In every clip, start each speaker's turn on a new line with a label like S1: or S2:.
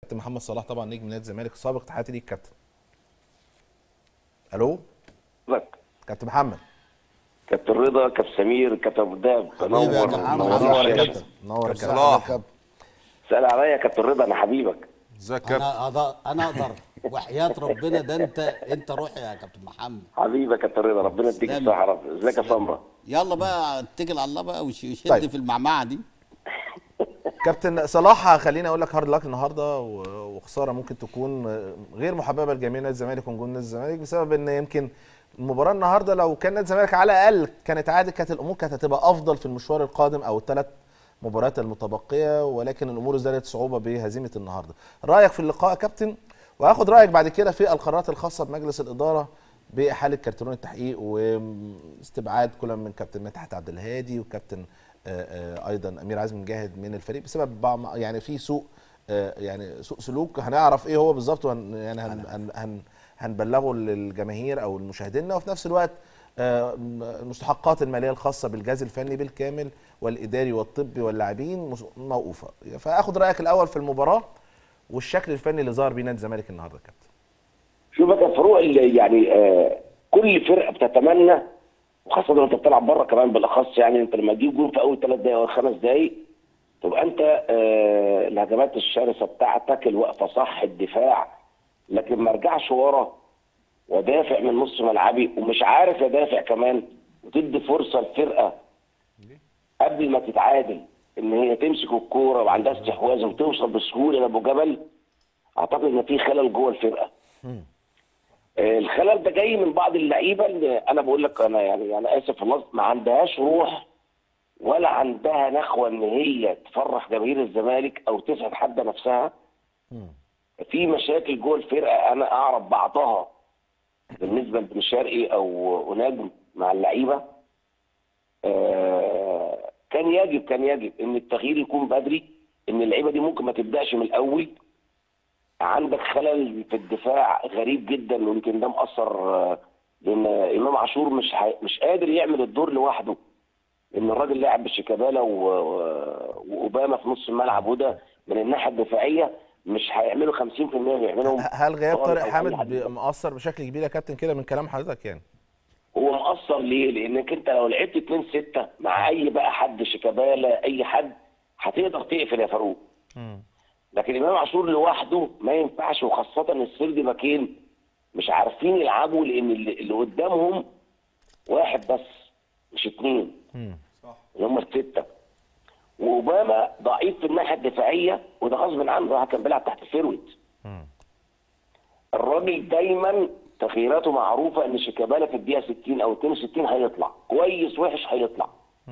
S1: كابتن محمد صلاح طبعا نجم نادي الزمالك السابق تحياتي ليك كابتن الو
S2: لك
S1: كابتن محمد
S2: كابتن رضا كابتن سمير كابتن داب
S3: حبيبي يا
S2: تنور
S3: كابتن
S2: منور
S1: نور يا
S2: الشاشة.
S1: كابتن نور يا
S4: كابتن
S1: كابتن
S4: صلاح.
S1: كابتن.
S2: سأل عليا يا كابتن رضا انا حبيبك
S4: ازيك كابتن
S3: انا أقدر انا اقدر وحياه ربنا ده انت انت روحي يا كابتن محمد
S2: حبيبي يا كابتن رضا ربنا يديك
S3: تسلم.
S2: الصحة يا رب ازيك يا سمرة
S3: يلا بقى اتكل على الله بقى وش- وشد
S1: طيب.
S3: في المعمعه دي
S1: كابتن صلاح خليني اقول لك هارد لك النهارده و- وخساره ممكن تكون غير محببه لجميع نادي الزمالك ونجوم نادي الزمالك بسبب ان يمكن المباراه النهارده لو كان نادي الزمالك على الاقل كانت عادت كانت الامور كانت هتبقى افضل في المشوار القادم او الثلاث مباريات المتبقيه ولكن الامور ازدادت صعوبه بهزيمه النهارده. رايك في اللقاء يا كابتن وهاخد رايك بعد كده في القرارات الخاصه بمجلس الاداره باحاله كرتون التحقيق واستبعاد كل من كابتن مدحت عبد الهادي وكابتن آه، آه، ايضا امير عزمي مجاهد من الفريق بسبب بعض يعني في سوء آه، يعني سوء سلوك هنعرف ايه هو بالظبط وهن يعني هن هن هن هنبلغه للجماهير او لمشاهدينا وفي نفس الوقت آه، المستحقات الماليه الخاصه بالجهاز الفني بالكامل والاداري والطبي واللاعبين مس- موقوفه فاخد رايك الاول في المباراه والشكل الفني اللي ظهر بيه نادي الزمالك النهارده يا كابتن
S2: شوف بقى فروق ال- يعني آه كل فرقة بتتمنى وخاصة لو انت بتلعب بره كمان بالاخص يعني انت لما تجيب جول في اول ثلاث دقايق او خمس دقايق تبقى انت آه الهجمات الشرسة بتاعتك الوقفة صح الدفاع لكن ما ارجعش ورا ودافع من نص ملعبي ومش عارف ادافع كمان وتدي فرصة لفرقة قبل ما تتعادل ان هي تمسك الكوره وعندها استحواذ وتوصل بسهوله لابو جبل اعتقد ان في خلل جوه الفرقه. آه، الخلل ده جاي من بعض اللعيبه اللي انا بقول لك انا يعني انا اسف في اللفظ ما عندهاش روح ولا عندها نخوه ان هي تفرح جماهير الزمالك او تسعد حد نفسها. في مشاكل جوه الفرقه انا اعرف بعضها بالنسبه لبن شرقي او نجم مع اللعيبه آه، كان يجب كان يجب ان التغيير يكون بدري ان اللعيبه دي ممكن ما تبداش من الاول عندك خلل في الدفاع غريب جدا ويمكن ده مأثر آه، لان امام عاشور مش حي... مش قادر يعمل الدور لوحده ان الراجل لاعب بشيكابالا و... و- واوباما في نص الملعب وده من الناحيه الدفاعيه مش هيعملوا 50% بيعملوا
S1: هل غياب
S2: خالص
S1: طارق
S2: أو أي
S1: حامد
S2: حد.
S1: بي- مؤثر بشكل كبير يا كابتن كده من كلام حضرتك يعني
S2: هو مقصر ليه؟ لانك انت لو لعبت 2 6 مع اي بقى حد شيكابالا اي حد هتقدر تقفل يا فاروق. لكن امام عاشور لوحده ما ينفعش وخاصه السرد باكين مش عارفين يلعبوا لان اللي اللي قدامهم واحد بس مش اثنين. اللي هم السته. واوباما ضعيف في الناحيه الدفاعيه وده غصب عنه راح كان بيلعب تحت الفيرويد. الراجل دايما تغييراته معروفه ان شيكابالا في الدقيقه 60 او 62 هيطلع كويس وحش هيطلع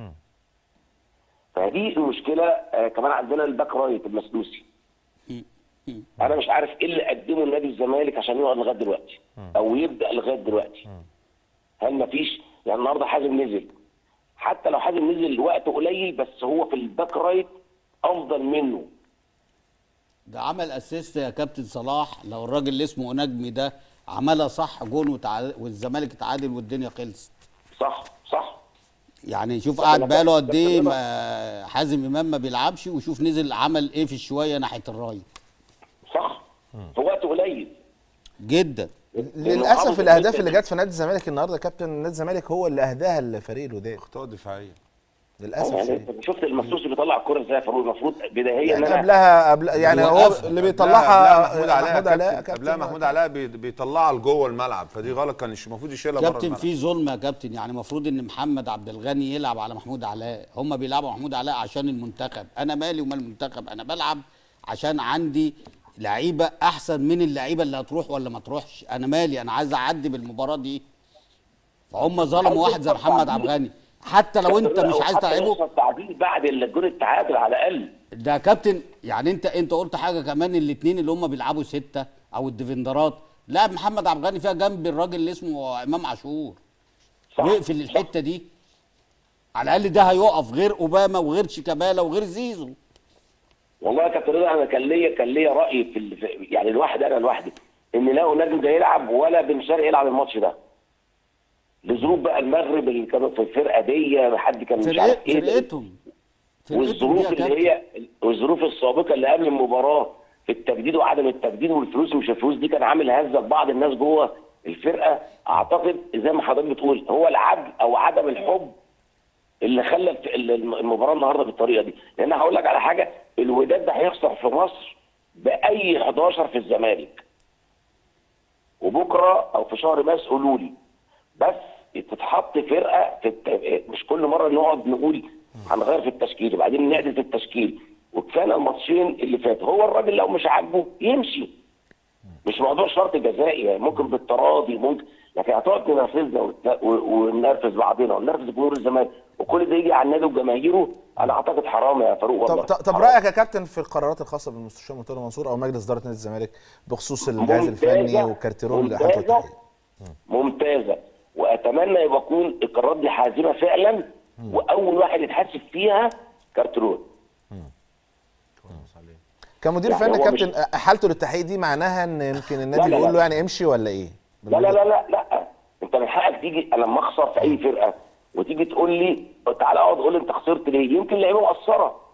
S2: فدي المشكله آه كمان عندنا الباك رايت المسلوسي انا مش عارف ايه اللي قدمه نادي الزمالك عشان يقعد لغايه دلوقتي او يبدا لغايه دلوقتي هل مفيش يعني النهارده حازم نزل حتى لو حازم نزل وقت قليل بس هو في الباك رايت افضل منه
S3: ده عمل اسيست يا كابتن صلاح لو الراجل اللي اسمه نجمي ده عملها صح جون وتع... والزمالك اتعادل والدنيا خلصت
S2: صح صح
S3: يعني شوف
S2: بس
S3: قعد
S2: أنا
S3: بقاله
S2: بس
S3: قد ايه
S2: أنا-
S3: ما حازم امام ما بيلعبش وشوف نزل عمل ايه في الشويه ناحيه الرايت
S2: صح في وقت قليل
S3: جدا
S1: للاسف
S2: حافظ
S1: الاهداف
S2: جداً.
S1: اللي جت في نادي الزمالك النهارده يا كابتن نادي الزمالك هو اللي اهداها الفريق الوداد
S4: اخطاء دفاعيه
S1: للاسف
S2: يعني
S1: شديد.
S2: انت شفت المسلوسي بيطلع الكوره ازاي يا فاروق المفروض بداهيا ان
S1: يعني
S2: انا
S1: قبلها قبل يعني هو
S3: بيوقف.
S1: اللي
S4: قبلها
S1: بيطلعها
S4: محمود علاء
S1: محمود
S4: يا
S1: علاء
S4: كابتن.
S1: كابتن
S4: قبلها محمود علاء بي- بيطلعها لجوه الملعب فدي غلط كان المفروض يشيلها بره
S3: كابتن
S4: الملعب
S3: في ظلم يا كابتن يعني المفروض ان محمد عبد الغني يلعب على محمود علاء هم بيلعبوا محمود علاء عشان المنتخب انا مالي ومال المنتخب انا بلعب عشان عندي لعيبه احسن من اللعيبه اللي هتروح ولا ما تروحش انا مالي انا عايز اعدي بالمباراه دي فهم ظلموا واحد زي محمد عبد الغني حتى لو انت مش عايز تلعبه
S2: التعديل بعد الجون التعادل على الاقل
S3: ده يا كابتن يعني انت انت قلت حاجه كمان الاثنين اللي هم بيلعبوا سته او الديفندرات لاعب محمد عبد الغني فيها جنب الراجل اللي اسمه امام عاشور
S2: صح
S3: وقفل الحته دي على الاقل ده هيقف غير اوباما وغير شيكابالا وغير زيزو
S2: والله يا كابتن رضا انا كان ليا كان ليا راي في ال- في- يعني الواحد انا لوحدي ان لا نجم ده يلعب ولا بن شرقي يلعب الماتش ده لظروف بقى المغرب اللي كانوا في الفرقه دي حد كان مش عارف
S3: فرقت
S2: ايه
S3: فرقتهم فرقتهم دي
S2: والظروف
S3: يا
S2: اللي
S3: كابتن
S2: هي والظروف السابقه اللي قبل المباراه في التجديد وعدم التجديد والفلوس مش الفلوس دي كان عامل هزه ببعض الناس جوه الفرقه اعتقد زي ما حضرتك بتقول هو العدل او عدم الحب اللي خلى الف- ال- الم- المباراه النهارده بالطريقه دي لان هقول لك على حاجه الوداد ده هيخسر في مصر باي 11 في الزمالك وبكره او في شهر مارس قولوا لي بس تتحط فرقه في الت... مش كل مره نقعد نقول هنغير في التشكيل وبعدين نعدل في التشكيل وكفانا الماتشين اللي فاتوا هو الراجل لو مش عاجبه يمشي مش موضوع شرط جزائي يعني ممكن بالتراضي ممكن لكن هتقعد تنرفزنا وت- و- وننرفز بعضنا وننرفز جمهور الزمالك وكل ده يجي على النادي وجماهيره انا اعتقد حرام يا فاروق
S1: طب
S2: والله
S1: طب طب
S2: حرام.
S1: رايك يا كابتن في القرارات الخاصه بالمستشار مرتضى منصور او مجلس اداره نادي الزمالك بخصوص الجهاز الفني
S2: ممتازة.
S1: وكارتيرون اللي
S2: ممتازة.
S1: حطوا التحقيق
S2: ممتازه واتمنى يبقى يكون القرارات دي حازمه فعلا واول واحد يتحاسب فيها كارترون
S1: كمدير
S2: يعني
S1: فني
S2: هو
S1: كابتن
S2: مش-
S1: احالته للتحقيق دي معناها ان يمكن النادي
S2: لا، لا،
S1: بيقول له
S2: لا.
S1: يعني امشي ولا ايه؟
S2: لا لا لا لا لا انت من حقك تيجي انا لما اخسر في اي فرقه وتيجي تقول لي تعالى اقعد قول لي انت خسرت ليه؟ يمكن لعيبه مقصره